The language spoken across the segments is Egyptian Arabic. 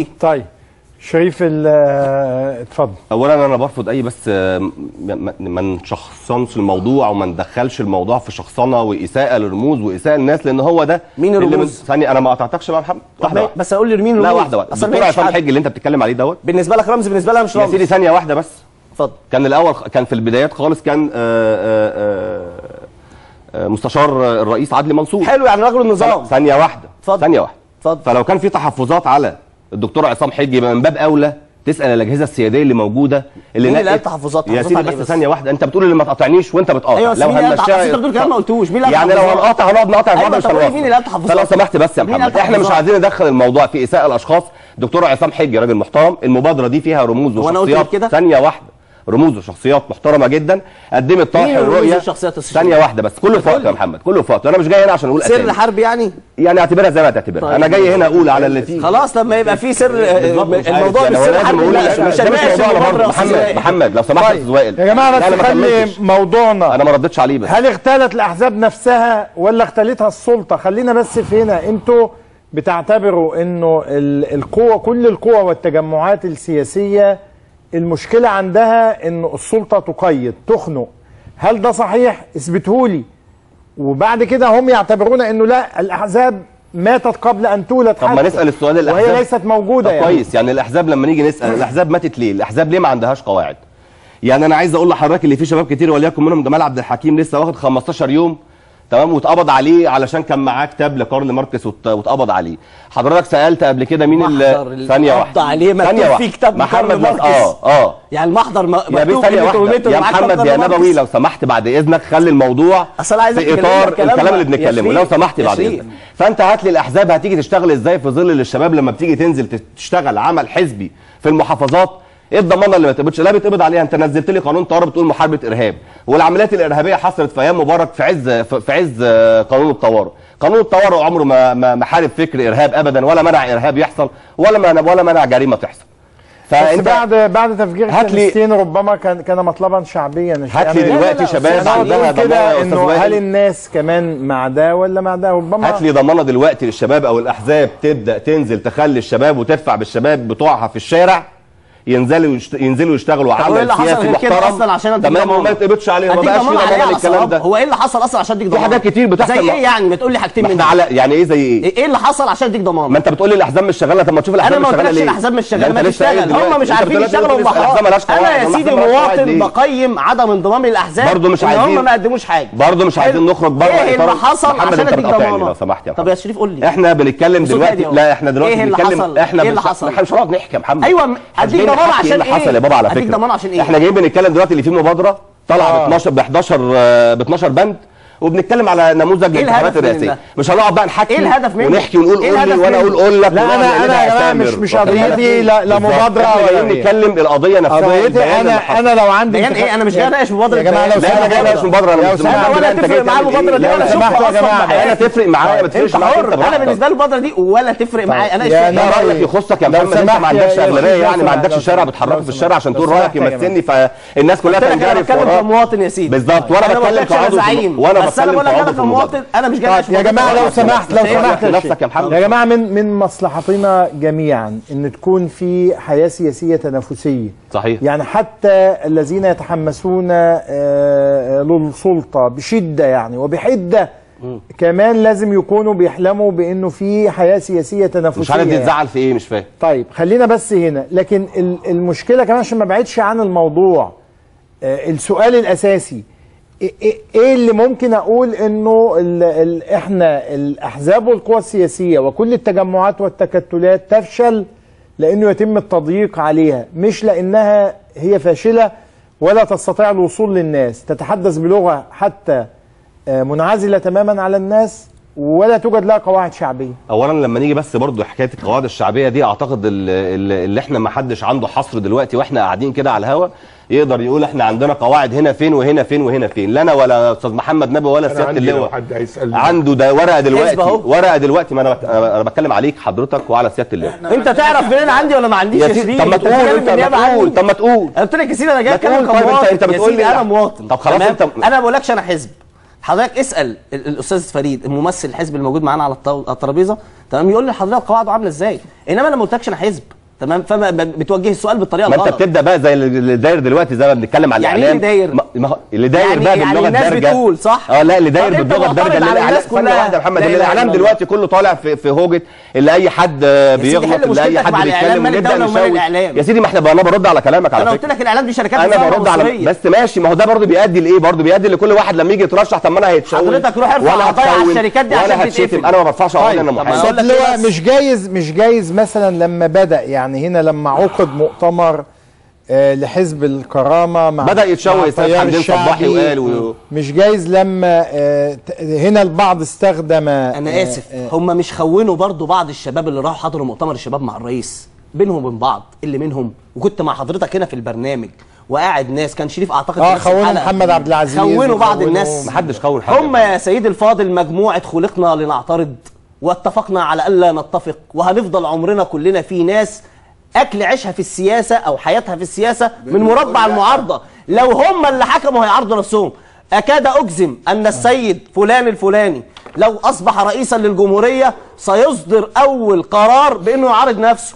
طيب شريف ال- آه، اتفضل اولا انا برفض اي بس آه، م- م- ما نشخصنش الموضوع وما ندخلش الموضوع في شخصنه واساءه للرموز واساءه للناس لان هو ده مين اللي من- الرموز؟ ثانيه انا ما قطعتكش بقى يا محمد واحده واحده بس اقول لي مين لا الرموز؟ واحده واحده أصل الدكتور ما يجيش عصام حد. حجي اللي انت بتتكلم عليه دوت بالنسبه لك رمز بالنسبه لها مش يا رمز سيدي ثانيه واحده بس اتفضل كان الاول كان في البدايات خالص كان آه، آه، آه، آه، مستشار الرئيس عدلي منصور حلو يعني رجل النظام ثانيه واحده اتفضل. ثانيه واحده اتفضل فلو كان في تحفظات على الدكتور عصام حجي يبقى من باب اولى تسال الاجهزه السياديه اللي موجوده اللي مين اللي نقت- قال تحفظات؟ يا تحفظات سيدي على بس, إيه بس؟ ثانيه واحده انت بتقول اللي ما تقاطعنيش وانت بتقاطع ايوه بس مين اللي قال تحفظات؟ انت بتقول كلام ما قلتوش مين اللي قال يعني لو تحفظات؟ هنقاطع هنقعد نقاطع أيوة، بعض مش طب قول لي هنوصل. مين اللي قال تحفظات؟ فلو سمحت بس يا مين اللي محمد قال احنا مش تحفظات؟ عايزين ندخل الموضوع في اساءه الاشخاص دكتور عصام حجي راجل محترم المبادره دي فيها رموز هو أنا قلت وشخصيات كده؟ ثانيه واحده رموز وشخصيات محترمه جدا قدمت طرح مين الرموز الرؤيه والشخصيات يا أستاذ ثانيه واحده بس كله فوق يا محمد كله فوق انا مش جاي هنا عشان اقول سر أسامي. حرب يعني يعني اعتبرها زي ما تعتبرها طيب. انا جاي هنا اقول على اللي فيه خلاص لما يبقى في سر بالظبط، مش عارف الموضوع يعني مش هو سر لازم حرب أقول لا لا، مش ده مش هنناقش موضوعنا المبادرة برضه. يا أستاذ محمد وائل. محمد لو سمحت يا استاذ وائل يا جماعه لا، بس أنا ما خلي كملتش. موضوعنا انا ما ردتش عليه بس هل اختلت الاحزاب نفسها ولا اختلتها السلطه خلينا بس في هنا انتوا بتعتبروا انه ال- القوه كل القوى والتجمعات السياسيه المشكله عندها انه السلطه تقيد تخنق هل ده صحيح اثبتهولي وبعد كده هم يعتبرون انه لا الاحزاب ماتت قبل ان تولد طب ما حتى. نسال السؤال وهي الاحزاب ليست موجوده طب يعني كويس يعني الاحزاب لما نيجي نسال الاحزاب ماتت ليه الاحزاب ليه ما عندهاش قواعد يعني انا عايز اقول لحضرتك اللي فيه شباب كتير وليكن منهم جمال عبد الحكيم لسه واخد 15 يوم تمام واتقبض عليه علشان كان معاه كتاب لكارل ماركس وات- واتقبض عليه حضرتك سالت قبل كده مين محضر اللي اللي ثانيه اتقبض واحده عليه مكتوب ثانية فيه واحدة. كتاب محمد لكارل ماركس ماركس. اه اه يعني المحضر م- يا بيه مكتوب ثانية فيه واحدة تهمته يا معاك محمد كارل يا ماركس. نبوي لو سمحت بعد إذنك خلي الموضوع أصل أنا عايزك في تكلمنا إطار كلام الكلام بقى. اللي يا بنتكلمه شريف، لو سمحت يا بعد شريف. إذنك فأنت هات لي الأحزاب هتيجي تشتغل إزاي في ظل للشباب لما بتيجي تنزل تشتغل عمل حزبي في المحافظات ايه الضمانه اللي ما تقبضش لا بيتقبض عليها انت نزلت لي قانون طوارئ بتقول محاربه ارهاب والعمليات الارهابيه حصلت في ايام مبارك في عز في عز آه، قانون الطوارئ قانون الطوارئ عمره ما ما ما حارب فكر ارهاب ابدا ولا منع ارهاب يحصل ولا منع ولا منع جريمه تحصل بس فانت بعد بعد تفجير هات لي- فلسطين ربما كان كان مطلبا شعبيا مش هات لي يعني- دلوقتي شباب أنا عندها بقول ضمانه كده يا استاذ انه هل وائل الناس كمان مع ده ولا مع ده ربما هات لي ضمانه دلوقتي للشباب او الاحزاب تبدا تنزل تخلي الشباب وتدفع بالشباب بتوعها في الشارع ينزلوا يشت... ينزلوا يشتغلوا طب وايه عمل اللي حصل سياسي غير كده محترم اصلا عشان اديك تمام ضمانه وما يتقبضش عليهم ما اديك بقاش في ضمانه عليه ضمانه على للكلام صواب. ده هو ايه اللي حصل اصلا عشان اديك في ضمانه حاجات كتير بتحصل زي ايه يعني ما تقول لي حاجتين ما من احنا دول. على يعني ايه زي ايه ايه اللي حصل عشان اديك ضمانه ما انت بتقول لي الاحزاب مش شغاله طب ما تشوف الاحزاب انا ما مش شغاله قلتلكش ليه الاحزاب مش لا، شغاله انت ما لسه قايل تشتغل هم دلوقتي. مش انت عارفين دلوقتي يشتغلوا بتقول هم الأحزاب ملهاش خلاص انا قواعد. يا هم سيدي الأحزاب ملهاش قواعد مواطن ليه؟ بقيم عدم انضمام الاحزاب برضه مش ان عايزين- هم ما قدموش حاجه برضه مش عايزين حلو. نخرج بره ايه اللي إطار- حصل محمد عشان انت اديك بتقاطعني ضمانه لو سمحت يا طب يا شريف قول لي احنا بنتكلم بصوت دلوقتي هادي أهو. لا احنا دلوقتي ايه اللي بنتكلم حصل؟ احنا ايه اللي مش- حصل؟ احنا مش هنقعد نحكي يا محمد ايوه مش اديك جايين ضمانه نحكي عشان ايه اللي حصل ايه يا بابا على اديك فكره ضمانه عشان ايه احنا جايين بنتكلم دلوقتي اللي فيه مبادره طالعه آه. ب 12 ب 11 ب 12 بند وبنتكلم على نموذج ايه الانتخابات الهدف من الرئاسيه ده؟ مش هنقعد بقى نحكي ايه الهدف منه؟ ونحكي ونقول ايه قول لي الهدف وانا منه؟ اقول قول لك لا ونقعد انا انا نعملها يا جماعه مش أسامر. مش واخد بالك؟ قضيتي لا لا بالظبط. مبادره احنا ولا جايين غير. نتكلم القضيه نفسها قضيتي والبيان اللي انا حصل. انا لو عندي بيان ايه انا مش جاي اناقش مبادره يا جماعه لو لا انا جاي اناقش مبادره انا يا مش أستاذ معنى ولا انت تفرق جاي معايا تعمل المبادره دي إيه؟ ولا لا، شفت سمحتوا يا اصلا جماعة. بحياتي. انا تفرق معايا ما تفرقش انت معاك حر انت انا براحتك. بالنسبه لي المبادره دي ولا تفرق معايا انا ده يا نبوي. رايك يخصك يا لو محمد انت سمحت ما يا- عندكش يا اغلبيه شريف، يعني لو ما عندكش سمحت. شارع لو بتحركه في سمحت. الشارع عشان لو تقول سمحت رايك يا جماعة. يمثلني فالناس كلها قلت لك انا تنجرف بتكلم وراك كمواطن يا سيدي بالظبط وانا انا ما بتكلم قلتلكش انا كعضو في- زعيم وانا بس انا بتكلم بقول لك انا كعضو في المبادرة. كمواطن انا مش جاي اناقش طيب يا جماعه لو مبادرة. سمحت لو تخيل سمحت نفسك يا محمد. يا جماعه من من مصلحتنا جميعا ان تكون في حياه سياسيه تنافسيه صحيح يعني حتى الذين يتحمسون آه، للسلطه بشده يعني وبحده كمان لازم يكونوا بيحلموا بانه في حياه سياسيه تنافسيه مش عارف دي يعني. تزعل في ايه مش فاهم طيب خلينا بس هنا لكن ال- المشكله كمان عشان ما بعدش عن الموضوع آه، السؤال الاساسي إيه- ايه إيه اللي ممكن اقول انه ال ال احنا الاحزاب والقوى السياسيه وكل التجمعات والتكتلات تفشل لانه يتم التضييق عليها مش لانها هي فاشله ولا تستطيع الوصول للناس تتحدث بلغه حتى آه، منعزله تماما على الناس ولا توجد لها قواعد شعبيه اولا لما نيجي بس برضو حكايه القواعد الشعبيه دي اعتقد ال- ال- اللي احنا ما حدش عنده حصر دلوقتي واحنا قاعدين كده على الهوا يقدر يقول احنا عندنا قواعد هنا فين وهنا فين وهنا فين لا انا ولا استاذ محمد نبي ولا انا سياده عندي لو اللواء حد هيسالني عنده ده ورقه دلوقتي حزب أهو. ورقه دلوقتي ما انا بت- انا أنا بتكلم عليك حضرتك وعلى سياده اللواء انت تعرف منين عندي ولا ما عنديش يا يا سيدي شريف طب ما انت تقول بتتكلم انت بالنيابة ما عني. تقول طب ما تقول قلت لك يا سيدي انا جاي ما اتكلم تقول طيب كمواطن انت- انت يا بتقول لي سيدي لا. انا مواطن طب خلاص تمام؟ انت- انا ما بقولكش انا حزب حضرتك اسال ال- الاستاذ فريد الممثل الحزب الموجود معانا على الطاو- على الترابيزه تمام يقول لي حضرتك قواعده عامله ازاي انما انا ما قلتلكش انا حزب تمام فما ب- بتوجه السؤال بالطريقه ما انت الغلط بتبدا بقى زي اللي داير دلوقتي زي ما بنتكلم على يعني ايه الاعلام اللي داير؟ ما- ما هو اللي داير يعني- بقى يعني باللغه الناس الدارجه بتقول، صح؟ اه لا اللي طب داير انت باللغه معترض الدارجه على اللي الناس الإعلام- ثانية كلها. واحده يا محمد لا اللي إله الاعلام إلا الله. دلوقتي كله طالع في في هوجه اللي اي حد آه، سيدي بيغلط حل اللي اي مشكلتك حد مع الإعلام، بيتكلم مال ونبدا الدولة ومال نشوي الإعلام. يا سيدي ما احنا بقى انا برد على كلامك على انا قلت فكره لك الاعلام دي شركات انا مساهمة برد على مصرية. بس ماشي ما هو ده برضه بيؤدي لايه برضه بيؤدي لكل واحد لما يجي يترشح طب ما انا هيتشون حضرتك روح ارفع وأنا قضايا على هتشون، الشركات دي وأنا عشان هتشتم. تتقفل. انا ما برفعش قضايا انا طب ما محامي أقول لك اللي إيه هو بس؟ مش جايز مش جايز مثلا لما بدا يعني هنا لما عقد مؤتمر آه، لحزب الكرامه مع بدا يتشوه مع استاذ التيار حمدين صباحي الشعبي. وقال و... مش جايز لما آه، ت- هنا البعض استخدم انا اسف هم مش خونوا برضو بعض الشباب اللي راحوا حضروا مؤتمر الشباب مع الرئيس بينهم وبين بعض اللي منهم وكنت مع حضرتك هنا في البرنامج وقاعد ناس كان شريف اعتقد اه في نفس خونوا الحلقة. محمد عبد العزيز خونوا بعض وخونوا- الناس محدش خون حد هم يا سيدي الفاضل مجموعه خلقنا لنعترض واتفقنا على الا نتفق وهنفضل عمرنا كلنا في ناس اكل عيشها في السياسه او حياتها في السياسه من مربع المعارضه لو هم اللي حكموا هيعارضوا نفسهم اكاد اجزم ان السيد فلان الفلاني لو اصبح رئيسا للجمهوريه سيصدر اول قرار بانه يعارض نفسه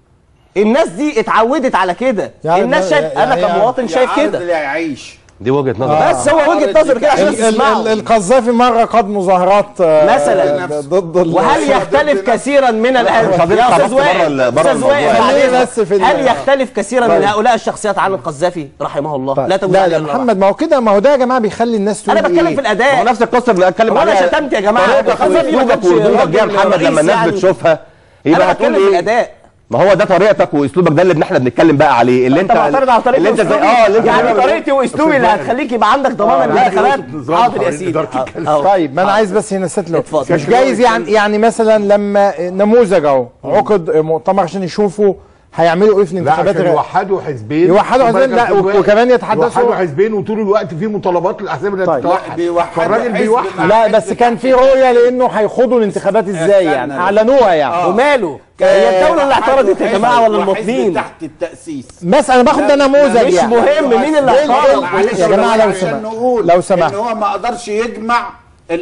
الناس دي اتعودت على كده يعني الناس ده- شايف انا يعني- كمواطن شايف يعارض كده اللي يعيش دي وجهه نظر بس هو وجهه نظر كده عشان ال- ال- ال- تسمعوا القذافي مره قاد مظاهرات آه، مثلاً. ضد ال- وهل يختلف كثيرا من الأهل مش عايزين يا نخبط استاذ بره وائل ال- بره استاذ الموضوع. وائل خليه بعد بس في ال- هل يختلف كثيرا من طيب. هؤلاء الشخصيات عن القذافي رحمه الله طيب. لا تقول لا عليه لا إلا محمد ما هو كده ما هو ده يا جماعه بيخلي الناس تقول انا بتكلم إيه؟ في ما هو الاداء نفس القصه اللي بتكلم هو أنا عليها شتمت يا جماعة؟ طريقتك القذافي ما واسلوبك كانش وردودك يا راجل محمد لما رئيس الناس يعني. بتشوفها يبقى انا هتقول بتكلم في ايه الاداء ما هو ده طريقتك واسلوبك ده اللي احنا بنتكلم بقى عليه اللي انت انت معترض على طريقتي اللي انت زي واسلوبي اه اللي انت يعني زي- طريقتي واسلوبي اللي هتخليك يبقى عندك ضمان الانتخابات حاضر يا سيدي أهو. طيب ما انا عايز بس هنا ستلو اتفضل. مش جايز يعني يعني مثلا لما نموذج اهو عقد مؤتمر عشان يشوفوا هيعملوا ايه في لا الانتخابات عشان الرئاسية. يوحدوا حزبين يوحدوا وبركة حزبين، لا، طول الوقت. وكمان يتحدثوا- يوحدوا حزبين وطول الوقت في مطالبات للاحزاب انها طيب. تتوحد بيوحدوا فالراجل حزب بيوحد مع لا حزب بس كان في رؤيه لانه هيخوضوا الانتخابات ازاي يعني استنى. اعلنوها يعني وماله هي الدوله اللي اعترضت يا جماعه ولا المواطنين تحت التأسيس بس انا باخد ده نموذج مش يعني مهم مين اللي اعترض يا جماعة لو عشان سمحت. نقول لو سمحت. ان هو ما قدرش يجمع ال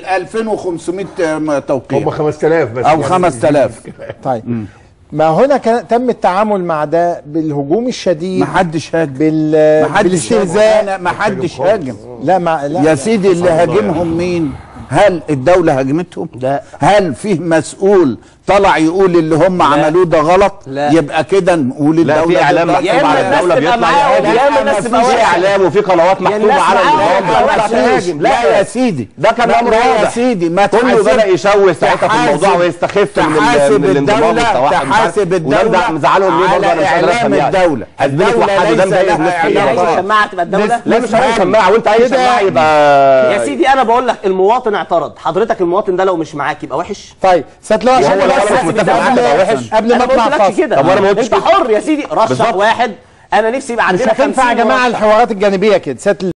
2500 توقيع هم 5000 بس او يعني 5000 طيب ما هنا كان تم التعامل مع ده بالهجوم الشديد ما حدش هاجم بال ما حدش بالاستهزاء هاجم ما حدش هاجم لا ما لا يا سيدي اللي هاجمهم مين هل الدولة هاجمتهم لا. هل فيه مسؤول طلع يقول اللي هم عملوه ده غلط لا. يبقى كده نقول لا الدولة في اعلام ضدها. يا محسوب إما على الناس الدوله تبقى بيطلع معاهم، يهاجم. يا إما الناس تبقى في واحد. اعلام وفي قنوات محسوبه الناس على معاهم، النظام يا بتطلع وحش. تهاجم. لا يا سيدي ده كان لا امر لا يا واضح سيدي ما كله تحاسب- بدا يشوه ساعتها في تحاسب- الموضوع ويستخف من ال- تحاسب من الانضمام الدولة والتوحد تحاسب وده الدولة مزعلهم ليه برضه على انا مش قادر إعلام افهم يعني الدولة. حزبين الدولة اتوحدوا ده ليس مضايق لها الناس هي كلها عايزه طبعا. شماعه تبقى الدوله لا مش عايز شماعه وانت عايز كده- شماعه يبقى يا سيدي انا بقول لك المواطن اعترض حضرتك المواطن ده لو مش معاك يبقى وحش طيب ستلو عشان وهو لو بس أنا مش متفق معاك قبل- يبقى وحش. قبل انا ما ما اطلع قلتلكش فاصل كده طب وأنا ما قلتش انت كده. حر يا سيدي رشح بالظبط. واحد انا نفسي يبقى مش عندنا هتنفع يا 50 جماعه مرشح. الحوارات الجانبيه كده ست